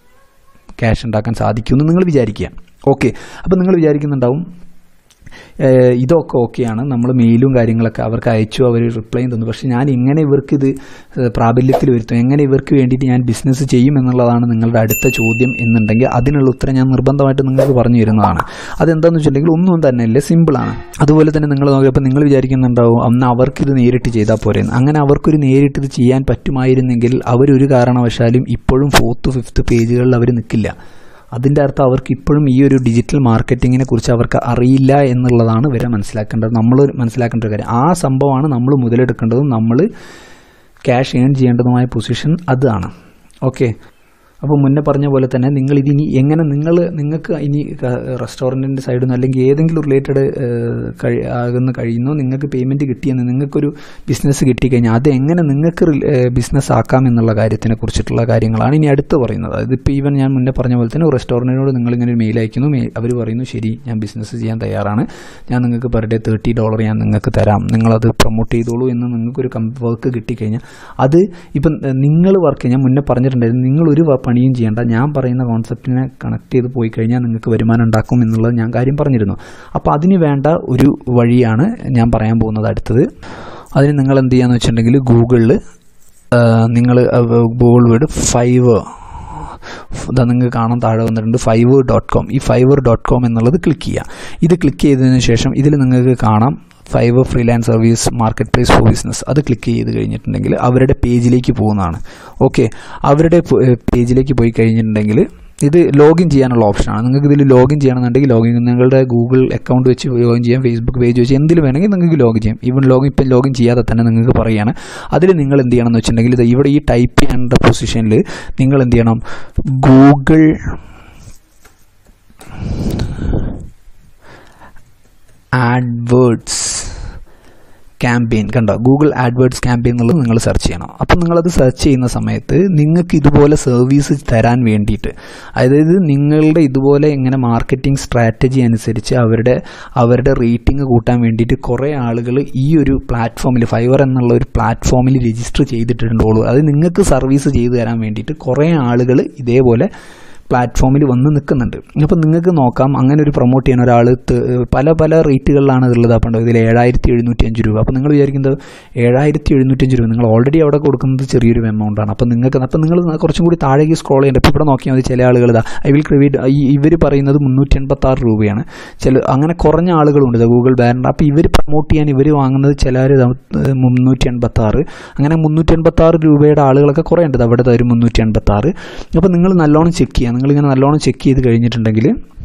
[SPEAKER 1] ക്യാഷ് ഉണ്ടാക്കാൻ സാധിക്കൂ എന്ന് നിങ്ങൾ വിചാരിക്കുക ഓക്കെ അപ്പോൾ നിങ്ങൾ വിചാരിക്കുന്നുണ്ടാവും ഏഹ് ഇതൊക്കെ ഓക്കെയാണ് നമ്മൾ മെയിലും കാര്യങ്ങളൊക്കെ അവർക്ക് അയച്ചു അവർ റിപ്ലൈയും തന്നു പക്ഷേ ഞാൻ എങ്ങനെ ഇവർക്ക് ഇത് ഏഹ് പ്രാബല്യത്തിൽ വരുത്തും എങ്ങനെ ഇവർക്ക് വേണ്ടിയിട്ട് ഞാൻ ബിസിനസ് ചെയ്യും എന്നുള്ളതാണ് നിങ്ങളുടെ അടുത്ത ചോദ്യം എന്നുണ്ടെങ്കിൽ അതിനുള്ള ഉത്തരം ഞാൻ നിർബന്ധമായിട്ട് നിങ്ങൾക്ക് പറഞ്ഞു തരുന്നതാണ് അതെന്താണെന്ന് വെച്ചിട്ടുണ്ടെങ്കിൽ ഒന്നും തന്നെ ഇല്ല സിമ്പിളാണ് അതുപോലെ തന്നെ നിങ്ങൾ നോക്കിയപ്പോൾ നിങ്ങൾ വിചാരിക്കുന്നുണ്ടാവും അന്ന് അവർക്കിത് നേരിട്ട് ചെയ്താൽ പോരെ അങ്ങനെ അവർക്കൊരു നേരിട്ട് ഇത് ചെയ്യാൻ പറ്റുമായിരുന്നെങ്കിൽ അവരൊരു കാരണവശാലും ഇപ്പോഴും ഫോർത്ത് ഫിഫ്ത്ത് പേജുകളിൽ അവർ നിൽക്കില്ല അതിൻ്റെ അർത്ഥം അവർക്ക് ഇപ്പോഴും ഈ ഒരു ഡിജിറ്റൽ മാർക്കറ്റിങ്ങിനെ കുറിച്ച് അവർക്ക് അറിയില്ല എന്നുള്ളതാണ് ഇവരെ മനസ്സിലാക്കേണ്ടത് നമ്മൾ മനസ്സിലാക്കേണ്ട ഒരു കാര്യം ആ സംഭവമാണ് നമ്മൾ മുതലെടുക്കേണ്ടതും നമ്മൾ ക്യാഷ് ഏൺ ചെയ്യേണ്ടതുമായ പൊസിഷൻ അതാണ് ഓക്കെ അപ്പോൾ മുന്നേ പറഞ്ഞ പോലെ തന്നെ നിങ്ങൾ ഇതിനി എങ്ങനെ നിങ്ങൾ നിങ്ങൾക്ക് ഇനി റെസ്റ്റോറൻറ്റിൻ്റെ സൈഡിൽ നിന്ന് അല്ലെങ്കിൽ ഏതെങ്കിലും റിലേറ്റഡ് ആകുന്ന കഴിയുന്നോ നിങ്ങൾക്ക് പേയ്മെൻറ്റ് കിട്ടിയെന്ന് നിങ്ങൾക്കൊരു ബിസിനസ് കിട്ടിക്കഴിഞ്ഞാൽ അത് എങ്ങനെ നിങ്ങൾക്ക് ബിസിനസ് ആക്കാം എന്നുള്ള കാര്യത്തിനെ കുറിച്ചിട്ടുള്ള കാര്യങ്ങളാണ് ഇനി അടുത്ത് പറയുന്നത് അതിപ്പോൾ ഈവൻ ഞാൻ മുന്നേ പറഞ്ഞ പോലെ തന്നെ റെസ്റ്റോറൻറ്റിനോട് നിങ്ങളിങ്ങനെ ഒരു മെയിൽ അയക്കുന്നു അവർ പറയുന്നു ശരി ഞാൻ ബിസിനസ് ചെയ്യാൻ തയ്യാറാണ് ഞാൻ നിങ്ങൾക്ക് പെർ ഡേ തേർട്ടി ഡോളർ ഞാൻ നിങ്ങൾക്ക് തരാം നിങ്ങളത് പ്രൊമോട്ട് ചെയ്തോളൂ എന്ന് നിങ്ങൾക്കൊരു വർക്ക് കിട്ടിക്കഴിഞ്ഞാൽ അത് ഇപ്പം നിങ്ങൾ വർക്ക് ഞാൻ മുന്നേ പറഞ്ഞിട്ടുണ്ടായിരുന്നു നിങ്ങളൊരു പണിയും ചെയ്യേണ്ട ഞാൻ പറയുന്ന കോൺസെപ്റ്റിനെ കണക്ട് ചെയ്ത് പോയി കഴിഞ്ഞാൽ നിങ്ങൾക്ക് വരുമാനം ഉണ്ടാക്കും എന്നുള്ളത് ഞാൻ കാര്യം പറഞ്ഞിരുന്നു അപ്പോൾ അതിന് വേണ്ട ഒരു വഴിയാണ് ഞാൻ പറയാൻ പോകുന്നത് അടുത്തത് അതിന് നിങ്ങൾ എന്ത് ചെയ്യാന്ന് വെച്ചിട്ടുണ്ടെങ്കിൽ ഗൂഗിളിൽ നിങ്ങൾ ഗൂഗിൾ വീട് ഫൈവ് ഇതാ നിങ്ങൾക്ക് കാണാൻ താഴെ വന്നിട്ടുണ്ട് ഫൈവർ ഡോട്ട് കോം ഈ ഫൈവർ ഡോട്ട് കോം എന്നുള്ളത് ക്ലിക്ക് ചെയ്യുക ഇത് ക്ലിക്ക് ചെയ്തതിന് ശേഷം ഇതിൽ നിങ്ങൾക്ക് കാണാം Fiverr freelance service marketplace for business അത് ക്ലിക്ക് ചെയ്ത് കഴിഞ്ഞിട്ടുണ്ടെങ്കിൽ അവരുടെ പേജിലേക്ക് പോകുന്നതാണ് ഓക്കെ അവരുടെ പേജിലേക്ക് പോയി കഴിഞ്ഞിട്ടുണ്ടെങ്കിൽ ഇത് ലോഗിൻ ചെയ്യാനുള്ള ഓപ്ഷനാണ് നിങ്ങൾക്ക് ഇതിൽ ലോഗിൻ ചെയ്യണമെന്നുണ്ടെങ്കിൽ ലോഗിൻ നിങ്ങളുടെ ഗൂഗിൾ അക്കൗണ്ട് വെച്ച് ലോഗിൻ ചെയ്യാം ഫേസ്ബുക്ക് പേജ് വെച്ച് എന്തിൽ വേണമെങ്കിൽ നിങ്ങൾക്ക് ലോഗിൻ ചെയ്യാം ഈവൻ ലോഗിൻ ഇപ്പം ലോഗിൻ ചെയ്യാതെ തന്നെ നിങ്ങൾക്ക് പറയുകയാണ് അതിൽ നിങ്ങൾ എന്ത് ചെയ്യണം എന്ന് വെച്ചിട്ടുണ്ടെങ്കിൽ ഇത് ഇവിടെ ഈ ടൈപ്പ് ചെയ്യേണ്ട പൊസിഷനിൽ നിങ്ങൾ എന്ത് ചെയ്യണം ഗൂഗിൾ ആഡ്വേർഡ്സ് ക്യാമ്പയിൻ കണ്ടോ ഗൂഗിൾ ആഡ്വേർഡ്സ് ക്യാമ്പയിൻ എന്നുള്ളത് നിങ്ങൾ സെർച്ച് ചെയ്യണം അപ്പം നിങ്ങളത് സെർച്ച് ചെയ്യുന്ന സമയത്ത് നിങ്ങൾക്ക് ഇതുപോലെ സർവീസ് തരാൻ വേണ്ടിയിട്ട് അതായത് നിങ്ങളുടെ ഇതുപോലെ ഇങ്ങനെ മാർക്കറ്റിംഗ് സ്ട്രാറ്റജി അനുസരിച്ച് അവരുടെ അവരുടെ റേറ്റിംഗ് കൂട്ടാൻ വേണ്ടിയിട്ട് കുറേ ആളുകൾ ഈ ഒരു പ്ലാറ്റ്ഫോമിൽ ഫൈവർ എന്നുള്ള ഒരു പ്ലാറ്റ്ഫോമിൽ രജിസ്റ്റർ ചെയ്തിട്ടുണ്ടോളൂ അത് നിങ്ങൾക്ക് സർവീസ് ചെയ്തു തരാൻ വേണ്ടിയിട്ട് കുറേ ആളുകൾ ഇതേപോലെ പ്ലാറ്റ്ഫോമിൽ വന്ന് നിൽക്കുന്നുണ്ട് അപ്പം നിങ്ങൾക്ക് നോക്കാം അങ്ങനെ ഒരു പ്രൊമോട്ട് ചെയ്യുന്ന ഒരാൾ പല പല റേറ്റുകളിലാണ് ഇതുള്ളത് അപ്പം ഇതിൽ ഏഴായിരത്തി എഴുന്നൂറ്റി അഞ്ച് രൂപ അപ്പോൾ നിങ്ങൾ വിചാരിക്കുന്നത് ഏഴായിരത്തി എഴുന്നൂറ്റഞ്ച് രൂപ നിങ്ങൾ ഓൾറെഡി അവിടെ കൊടുക്കുന്നത് ചെറിയൊരു എമൗണ്ടാണ് അപ്പം നിങ്ങൾക്ക് അപ്പം നിങ്ങൾ കുറച്ചും കൂടി താഴേക്ക് സ്ക്രോൾ ചെയ്യേണ്ട ഇപ്പോൾ ഇവിടെ നോക്കിയാൽ മതി ചില ആളുകൾ ഇതാ ഐ വിൽ ക്രെഡിറ്റ് ഈ ഇവർ പറയുന്നത് മുന്നൂറ്റി എൺപത്തി ആറ് രൂപയാണ് ചില അങ്ങനെ കുറഞ്ഞ ആളുകളുണ്ട് ഗൂഗിൾ ബാനർ അപ്പോൾ ഇവർ പ്രൊമോട്ട് ചെയ്യാൻ ഇവർ വാങ്ങുന്നത് ചിലർ മുന്നൂറ്റി എൺപത്തി ആറ് അങ്ങനെ മുന്നൂറ്റി എൺപത്തി ആറ് രൂപയുടെ ആളുകളൊക്കെ കുറേ ഉണ്ട് അവിടെ ഒരു മുന്നൂറ്റി എൺപത്തി ആറ് അപ്പോൾ നിങ്ങൾ നല്ലോണം ചെക്ക് ചെയ്യുക നിങ്ങളിങ്ങനെ നല്ലോണം ചെക്ക് ചെയ്ത് കഴിഞ്ഞിട്ടുണ്ടെങ്കിൽ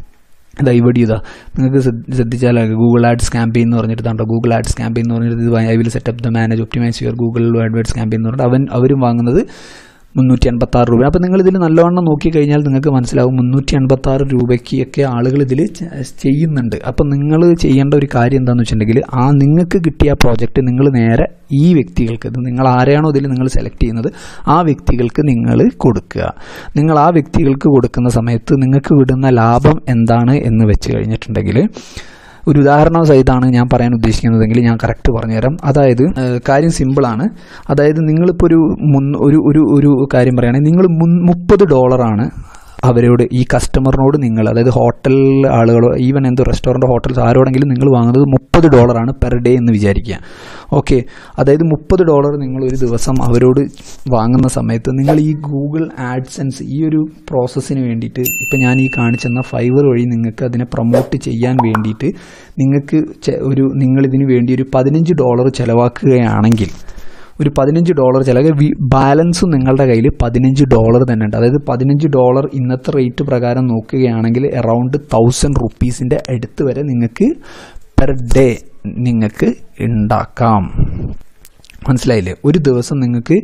[SPEAKER 1] ഇതാ ഇവിടെ ഇതാ നിങ്ങൾക്ക് ശ്രദ്ധിച്ചാൽ ഗൂഗിൾ ആഡ്സ് ക്യാമ്പയിൻ എന്ന് പറഞ്ഞിട്ട് താണ്ടോ ഗൂഗിൾ ആഡ്സ് ക്യാമ്പയിൻ എന്ന് പറഞ്ഞിട്ട് ഇത് I will set up the manage optimise your Google AdWords campaign എന്ന് പറഞ്ഞിട്ട് അവൻ അവരും വാങ്ങുന്നത് മുന്നൂറ്റി എൺപത്തി ആറ് രൂപ അപ്പോൾ നിങ്ങൾ ഇതിൽ നല്ലവണ്ണം നോക്കിക്കഴിഞ്ഞാൽ നിങ്ങൾക്ക് മനസ്സിലാവും മുന്നൂറ്റി എൺപത്തി ആറ് രൂപയ്ക്കൊക്കെ ആളുകൾ ഇതിൽ ചെയ്യുന്നുണ്ട് അപ്പോൾ നിങ്ങൾ ചെയ്യേണ്ട ഒരു കാര്യം എന്താണെന്ന് വെച്ചിട്ടുണ്ടെങ്കിൽ ആ നിങ്ങൾക്ക് കിട്ടിയ പ്രോജക്റ്റ് നിങ്ങൾ നേരെ ഈ വ്യക്തികൾക്ക് ഇത് നിങ്ങൾ ആരെയാണോ ഇതിൽ നിങ്ങൾ സെലക്ട് ചെയ്യുന്നത് ആ വ്യക്തികൾക്ക് നിങ്ങൾ കൊടുക്കുക നിങ്ങൾ ആ വ്യക്തികൾക്ക് കൊടുക്കുന്ന സമയത്ത് നിങ്ങൾക്ക് വിടുന്ന ലാഭം എന്താണ് എന്ന് വെച്ച് കഴിഞ്ഞിട്ടുണ്ടെങ്കിൽ ഒരു ഉദാഹരണ സഹിതമാണ് ഞാൻ പറയാൻ ഉദ്ദേശിക്കുന്നതെങ്കിൽ ഞാൻ കറക്റ്റ് പറഞ്ഞുതരാം അതായത് കാര്യം സിമ്പിളാണ് അതായത് നിങ്ങളിപ്പോൾ ഒരു മുൻ ഒരു ഒരു ഒരു കാര്യം പറയുകയാണെങ്കിൽ നിങ്ങൾ മുൻ മുപ്പത് ഡോളറാണ് അവരോട് ഈ കസ്റ്റമറിനോട് നിങ്ങൾ അതായത് ഹോട്ടൽ ആളുകളോ ഈവൻ എന്തോ റെസ്റ്റോറൻറ്റ് ഹോട്ടൽസ് ആരോടെങ്കിലും നിങ്ങൾ വാങ്ങുന്നത് മുപ്പത് ഡോളറാണ് പെർ ഡേ എന്ന് വിചാരിക്കുക ഓക്കെ അതായത് മുപ്പത് ഡോളർ നിങ്ങൾ ഒരു ദിവസം അവരോട് വാങ്ങുന്ന സമയത്ത് നിങ്ങൾ ഈ ഗൂഗിൾ ആഡ്സെൻസ് ഈ ഒരു പ്രോസസ്സിന് വേണ്ടിയിട്ട് ഇപ്പം ഞാൻ ഈ കാണിച്ചെന്ന ഫൈവർ വഴി നിങ്ങൾക്ക് അതിനെ പ്രൊമോട്ട് ചെയ്യാൻ വേണ്ടിയിട്ട് നിങ്ങൾക്ക് ഒരു നിങ്ങളിതിന് വേണ്ടി ഒരു പതിനഞ്ച് ഡോളർ ചിലവാക്കുകയാണെങ്കിൽ ഒരു പതിനഞ്ച് ഡോളർ ചിലവ് ബാലൻസും നിങ്ങളുടെ കയ്യിൽ പതിനഞ്ച് ഡോളർ തന്നെ ഉണ്ട് അതായത് പതിനഞ്ച് ഡോളർ ഇന്നത്തെ റേറ്റ് പ്രകാരം നോക്കുകയാണെങ്കിൽ അറൗണ്ട് തൗസൻഡ് റുപ്പീസിൻ്റെ അടുത്ത് വരെ നിങ്ങൾക്ക് പെർ ഡേ നിങ്ങൾക്ക് ഉണ്ടാക്കാം മനസ്സിലായില്ലേ ഒരു ദിവസം നിങ്ങൾക്ക്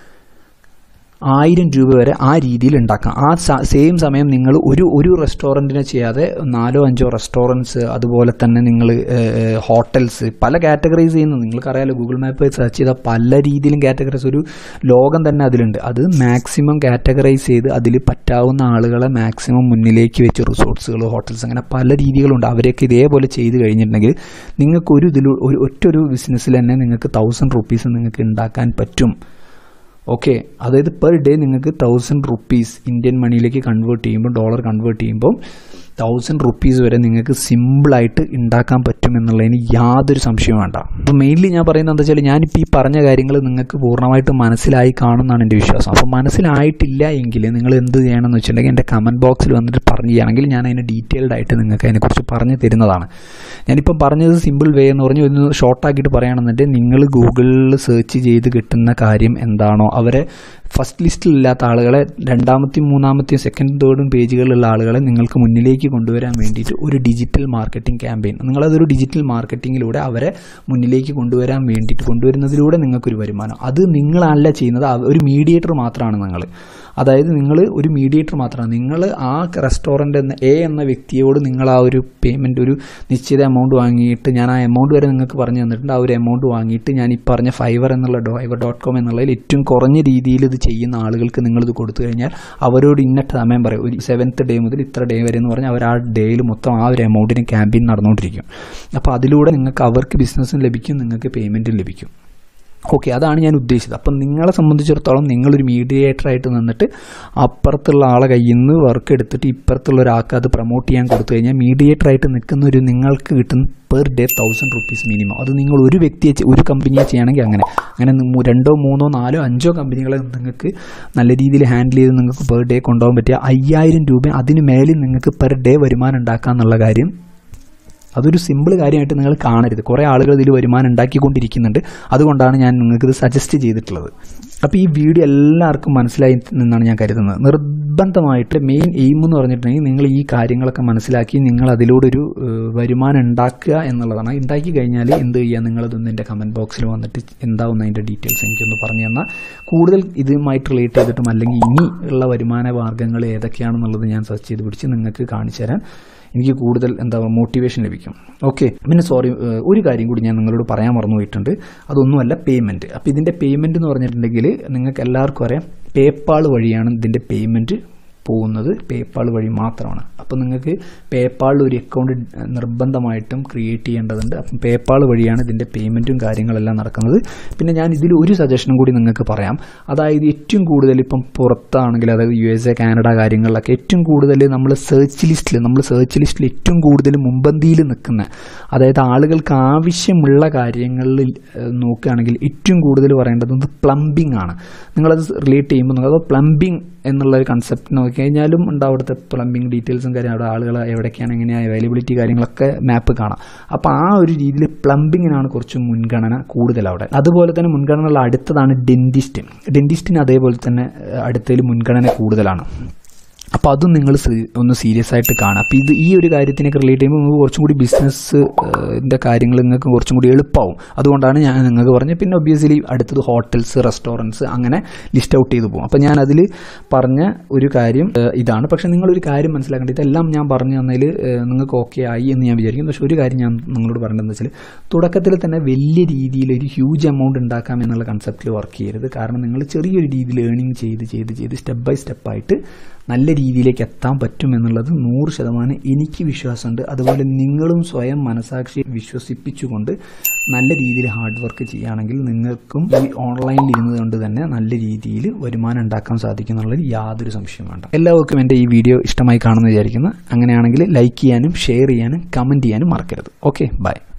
[SPEAKER 1] ആയിരം രൂപ വരെ ആ രീതിയിൽ ഉണ്ടാക്കാം ആ സെയിം സമയം നിങ്ങൾ ഒരു ഒരു റെസ്റ്റോറൻറ്റിനെ ചെയ്യാതെ നാലോ അഞ്ചോ റെസ്റ്റോറൻറ്റ്സ് അതുപോലെ തന്നെ നിങ്ങൾ ഹോട്ടൽസ് പല കാറ്റഗറൈസ് ചെയ്യുന്നു നിങ്ങൾക്കറിയാലോ ഗൂഗിൾ മാപ്പ് സെർച്ച് ചെയ്താൽ പല രീതിയിലും കാറ്റഗറൈസ് ഒരു ലോകം തന്നെ അതിലുണ്ട് അത് മാക്സിമം കാറ്റഗറൈസ് ചെയ്ത് അതിൽ പറ്റാവുന്ന ആളുകളെ മാക്സിമം മുന്നിലേക്ക് വെച്ച് റിസോർട്ട്സുകൾ ഹോട്ടൽസ് അങ്ങനെ പല രീതികളുണ്ട് അവരെയൊക്കെ ഇതേപോലെ ചെയ്ത് കഴിഞ്ഞിട്ടുണ്ടെങ്കിൽ നിങ്ങൾക്ക് ഒരു ഇതിൽ ഒരു ഒറ്റൊരു ബിസിനസ്സിൽ തന്നെ നിങ്ങൾക്ക് തൗസൻഡ് റുപ്പീസ് നിങ്ങൾക്ക് ഉണ്ടാക്കാൻ പറ്റും ഓക്കെ അതായത് പെർ ഡേ നിങ്ങൾക്ക് തൗസൻഡ് റുപ്പീസ് ഇന്ത്യൻ മണിയിലേക്ക് കൺവേർട്ട് ചെയ്യുമ്പോൾ ഡോളർ കൺവേർട്ട് ചെയ്യുമ്പോൾ തൗസൻഡ് റുപ്പീസ് വരെ നിങ്ങൾക്ക് സിമ്പിളായിട്ട് ഉണ്ടാക്കാൻ പറ്റും എന്നുള്ളതിന് യാതൊരു സംശയവും വേണ്ട അപ്പോൾ മെയിൻലി ഞാൻ പറയുന്നത് എന്താ വെച്ചാൽ ഞാനിപ്പോൾ ഈ പറഞ്ഞ കാര്യങ്ങൾ നിങ്ങൾക്ക് പൂർണ്ണമായിട്ട് മനസ്സിലായി കാണുമെന്നാണ് എൻ്റെ വിശ്വാസം അപ്പോൾ മനസ്സിലായിട്ടില്ല എങ്കിൽ നിങ്ങൾ എന്ത് ചെയ്യണമെന്ന് വെച്ചിട്ടുണ്ടെങ്കിൽ എൻ്റെ കമൻറ്റ് ബോക്സിൽ വന്നിട്ട് പറഞ്ഞു ചെയ്യുകയാണെങ്കിൽ ഞാൻ അതിന് ഡീറ്റെയിൽഡ് ആയിട്ട് നിങ്ങൾക്ക് അതിനെക്കുറിച്ച് പറഞ്ഞു തരുന്നതാണ് ഞാനിപ്പം പറഞ്ഞത് സിമ്പിൾ വേ എന്ന് പറഞ്ഞ് ഒന്ന് ഷോർട്ടാക്കിയിട്ട് പറയുകയാണെന്നുണ്ടെങ്കിൽ നിങ്ങൾ ഗൂഗിളിൽ സെർച്ച് ചെയ്ത് കിട്ടുന്ന കാര്യം എന്താണോ അവരെ ഫസ്റ്റ് ലിസ്റ്റിലില്ലാത്ത ആളുകളെ രണ്ടാമത്തെയും മൂന്നാമത്തെയും സെക്കൻഡ് തേർഡും പേജുകളിലുള്ള ആളുകളെ നിങ്ങൾക്ക് മുന്നിലേക്ക് കൊണ്ടുവരാൻ വേണ്ടിയിട്ട് ഒരു ഡിജിറ്റൽ മാർക്കറ്റിംഗ് ക്യാമ്പയിൻ നിങ്ങളതൊരു ഡിജിറ്റൽ മാർക്കറ്റിങ്ങിലൂടെ അവരെ മുന്നിലേക്ക് കൊണ്ടുവരാൻ വേണ്ടിയിട്ട് കൊണ്ടുവരുന്നതിലൂടെ നിങ്ങൾക്കൊരു വരുമാനം അത് നിങ്ങളല്ല ചെയ്യുന്നത് അവ- ഒരു മീഡിയേറ്റർ മാത്രമാണ് നിങ്ങൾ അതായത് നിങ്ങൾ ഒരു മീഡിയേറ്റർ മാത്രമാണ് നിങ്ങൾ ആ റെസ്റ്റോറൻ്റ് എന്ന എ എന്ന വ്യക്തിയോട് നിങ്ങൾ ആ ഒരു പേയ്മെൻറ്റ് ഒരു നിശ്ചിത എമൗണ്ട് വാങ്ങിയിട്ട് ഞാൻ ആ എമൗണ്ട് വരെ നിങ്ങൾക്ക് പറഞ്ഞു തന്നിട്ടുണ്ട് ആ ഒരു എമൗണ്ട് വാങ്ങിയിട്ട് ഞാൻ ഈ പറഞ്ഞ ഫൈവർ എന്നുള്ള ഡോൈവർ ഡോട്ട് കോം എന്നുള്ളതിൽ ഏറ്റവും കുറഞ്ഞ രീതിയിൽ ഇത് ചെയ്യുന്ന ആളുകൾക്ക് നിങ്ങളിത് കൊടുത്തു കഴിഞ്ഞാൽ അവരോട് ഇന്ന സമയം പറയും ഒരു സെവൻത്ത് ഡേ മുതൽ ഇത്ര ഡേ വരെ എന്ന് പറഞ്ഞാൽ അവർ ആ ഡേയിൽ മൊത്തം ആ ഒരു എമൗണ്ടിന് ക്യാമ്പയിൻ നടന്നുകൊണ്ടിരിക്കും അപ്പോൾ അതിലൂടെ നിങ്ങൾക്ക് അവർക്ക് ബിസിനസ്സും ലഭിക്കും നിങ്ങൾക്ക് പേയ്മെൻറ്റും ലഭിക്കും ഓക്കെ അതാണ് ഞാൻ ഉദ്ദേശിച്ചത് അപ്പം നിങ്ങളെ സംബന്ധിച്ചിടത്തോളം നിങ്ങളൊരു മീഡിയേറ്റർ ആയിട്ട് നിന്നിട്ട് അപ്പുറത്തുള്ള ആളെ കയ്യിൽ നിന്ന് വർക്ക് എടുത്തിട്ട് ഇപ്പുറത്തുള്ള ഒരാൾക്ക് അത് പ്രൊമോട്ട് ചെയ്യാൻ കൊടുത്തു കഴിഞ്ഞാൽ മീഡിയേറ്റർ ആയിട്ട് നിൽക്കുന്ന ഒരു നിങ്ങൾക്ക് കിട്ടുന്ന per day thousand rupees minimum അത് നിങ്ങൾ ഒരു വ്യക്തിയെ ചെ- ഒരു കമ്പനിയെ ചെയ്യണമെങ്കിൽ അങ്ങനെ അങ്ങനെ നി- രണ്ടോ മൂന്നോ നാലോ അഞ്ചോ കമ്പനികളെ നിങ്ങൾക്ക് നല്ല രീതിയിൽ ഹാൻഡിൽ ചെയ്ത് നിങ്ങൾക്ക് പെർ ഡേ കൊണ്ടുപോകാൻ പറ്റിയ അയ്യായിരം രൂപ അതിന് മേലിൽ നിങ്ങൾക്ക് പെർ ഡേ വരുമാനം ഉണ്ടാക്കുക എന്നുള്ള കാര്യം അതൊരു സിമ്പിൾ കാര്യമായിട്ട് നിങ്ങൾ കാണരുത് കുറേ ആളുകൾ ഇതിൽ വരുമാനം ഉണ്ടാക്കിക്കൊണ്ടിരിക്കുന്നുണ്ട് അതുകൊണ്ടാണ് ഞാൻ നിങ്ങൾക്ക് ഇത് സജസ്റ്റ് ചെയ്തിട്ടുള്ളത് അപ്പോൾ ഈ വീഡിയോ എല്ലാവർക്കും മനസ്സിലായി എന്നാണ് ഞാൻ കരുതുന്നത് നിർബന്ധമായിട്ട് മെയിൻ എയിം എന്ന് പറഞ്ഞിട്ടുണ്ടെങ്കിൽ നിങ്ങൾ ഈ കാര്യങ്ങളൊക്കെ മനസ്സിലാക്കി നിങ്ങൾ അതിലൂടെ ഒരു ഏഹ്, വരുമാനം ഉണ്ടാക്കുക എന്നുള്ളതാണ് ഉണ്ടാക്കി കഴിഞ്ഞാൽ എന്ത് ചെയ്യുക നിങ്ങളതൊന്ന് എൻ്റെ കമൻറ്റ് ബോക്സിൽ വന്നിട്ട് എന്താവുന്ന അതിൻ്റെ ഡീറ്റെയിൽസ് എനിക്കൊന്ന് പറഞ്ഞു തന്നാൽ കൂടുതൽ ഇതുമായിട്ട് റിലേറ്റ് ചെയ്തിട്ടും അല്ലെങ്കിൽ ഇനി ഉള്ള വരുമാന മാർഗ്ഗങ്ങൾ ഏതൊക്കെയാണെന്നുള്ളത് ഞാൻ സെർച്ച് ചെയ്ത് പിടിച്ച് നിങ്ങൾക്ക് കാണിച്ചു തരാൻ എനിക്ക് കൂടുതൽ എന്താ മോട്ടിവേഷൻ ലഭിക്കും ഓക്കെ പിന്നെ സോറി ഒരു കാര്യം കൂടി ഞാൻ നിങ്ങളോട് പറയാൻ മറന്നു പോയിട്ടുണ്ട് അതൊന്നുമല്ല പേയ്മെൻറ്റ് അപ്പോൾ ഇതിൻ്റെ പേയ്മെൻറ്റ് എന്ന് പറഞ്ഞിട്ടുണ്ടെങ്കിൽ നിങ്ങൾക്ക് എല്ലാവർക്കും അറിയാം പേപ്പാൾ വഴിയാണ് ഇതിൻ്റെ പേയ്മെൻറ്റ് പോകുന്നത് പേപ്പാൾ വഴി മാത്രമാണ് അപ്പോൾ നിങ്ങൾക്ക് പേപ്പാളിൽ ഒരു അക്കൗണ്ട് നിർബന്ധമായിട്ടും ക്രിയേറ്റ് ചെയ്യേണ്ടതുണ്ട് അപ്പം പേപ്പാൾ വഴിയാണ് ഇതിൻ്റെ പേയ്മെൻറ്റും കാര്യങ്ങളെല്ലാം നടക്കുന്നത് പിന്നെ ഞാൻ ഇതിൽ ഒരു സജഷനും കൂടി നിങ്ങൾക്ക് പറയാം അതായത് ഏറ്റവും കൂടുതൽ ഇപ്പം പുറത്താണെങ്കിൽ അതായത് യു എസ് എ കാനഡ കാര്യങ്ങളിലൊക്കെ ഏറ്റവും കൂടുതൽ നമ്മൾ സെർച്ച് ലിസ്റ്റിൽ നമ്മൾ സെർച്ച് ലിസ്റ്റിൽ ഏറ്റവും കൂടുതൽ മുമ്പന്തിയിൽ നിൽക്കുന്ന അതായത് ആളുകൾക്ക് ആവശ്യമുള്ള കാര്യങ്ങളിൽ ഏഹ്, നോക്കുകയാണെങ്കിൽ ഏറ്റവും കൂടുതൽ പറയേണ്ടത് പ്ലംബിംഗ് ആണ് നിങ്ങളത് റിലേറ്റ് ചെയ്യുമ്പോൾ നിങ്ങൾ പ്ലംബിംഗ് എന്നുള്ള ഒരു കൺസെപ്റ്റ് നോക്കി കഴിഞ്ഞാലും ഉണ്ട് അവിടുത്തെ പ്ലംബിംഗ് ഡീറ്റെയിൽസും കാര്യം അവിടെ ആളുകൾ എവിടേക്കാണ് എങ്ങനെയാണ് അവൈലബിലിറ്റി കാര്യങ്ങളൊക്കെ മാപ്പ് കാണാം അപ്പോൾ ആ ഒരു രീതിയിൽ പ്ലംബിങ്ങിനാണ് കുറച്ച് മുൻഗണന കൂടുതൽ അവിടെ അതുപോലെ തന്നെ മുൻഗണന ഉള്ള അടുത്തതാണ് ഡെന്റിസ്റ്റ് ഡെന്റിസ്റ്റിന് അതേപോലെ തന്നെ ഏഹ്, അടുത്തതിൽ മുൻഗണന കൂടുതലാണ് അപ്പോൾ അതും നിങ്ങൾ ഒന്ന് സീരിയസ് ആയിട്ട് കാണാം അപ്പോൾ ഇത് ഈ ഒരു കാര്യത്തിനൊക്കെ റിലേറ്റ് ചെയ്യുമ്പോൾ നിങ്ങൾക്ക് കുറച്ചും കൂടി ബിസിനസ് ൻ്റെ കാര്യങ്ങൾ നിങ്ങൾക്ക് കുറച്ചും കൂടി എളുപ്പമാവും അതുകൊണ്ടാണ് ഞാൻ നിങ്ങൾക്ക് പറഞ്ഞത് പിന്നെ ഒബ്വിയസ്ലി അടുത്തത് ഹോട്ടൽസ് റെസ്റ്റോറൻറ്റ്സ് അങ്ങനെ ലിസ്റ്റ് ഔട്ട് ചെയ്ത് പോകും അപ്പോൾ ഞാൻ അതിൽ പറഞ്ഞ ഒരു കാര്യം ഏഹ്, ഇതാണ് പക്ഷേ നിങ്ങളൊരു കാര്യം മനസ്സിലാക്കേണ്ടത് ഇതെല്ലാം ഞാൻ പറഞ്ഞു തന്നതിൽ നിങ്ങൾക്ക് ഓക്കെ ആയി എന്ന് ഞാൻ വിചാരിക്കും പക്ഷേ ഒരു കാര്യം ഞാൻ നിങ്ങളോട് പറഞ്ഞതെന്ന് വെച്ചാൽ തുടക്കത്തിൽ തന്നെ വലിയ രീതിയിൽ ഒരു ഹ്യൂജ് എമൗണ്ട് ഉണ്ടാക്കാം എന്നുള്ള കൺസെപ്റ്റിൽ വർക്ക് ചെയ്യരുത് കാരണം നിങ്ങൾ ചെറിയൊരു രീതിയിൽ ഏണിങ് ചെയ്ത് ചെയ്ത് ചെയ്ത് സ്റ്റെപ്പ് ബൈ സ്റ്റെപ്പായിട്ട് നല്ല രീതിയിലേക്ക് എത്താൻ പറ്റും എന്നുള്ളത് നൂറ് ശതമാനം എനിക്ക് വിശ്വാസമുണ്ട് അതുപോലെ നിങ്ങളും സ്വയം മനസാക്ഷി വിശ്വസിപ്പിച്ചുകൊണ്ട് നല്ല രീതിയിൽ ഹാർഡ് വർക്ക് ചെയ്യുകയാണെങ്കിൽ നിങ്ങൾക്കും ഈ ഓൺലൈനിൽ ഇരുന്നത് കൊണ്ട് തന്നെ നല്ല രീതിയിൽ വരുമാനം ഉണ്ടാക്കാൻ സാധിക്കും എന്നുള്ളതിൽ യാതൊരു സംശയം വേണ്ട എല്ലാവർക്കും എൻ്റെ ഈ വീഡിയോ ഇഷ്ടമായി കാണുമെന്ന് വിചാരിക്കുന്നു അങ്ങനെയാണെങ്കിൽ ലൈക്ക് ചെയ്യാനും ഷെയർ ചെയ്യാനും കമൻറ്റ് ചെയ്യാനും മറക്കരുത് ഓക്കെ ബൈ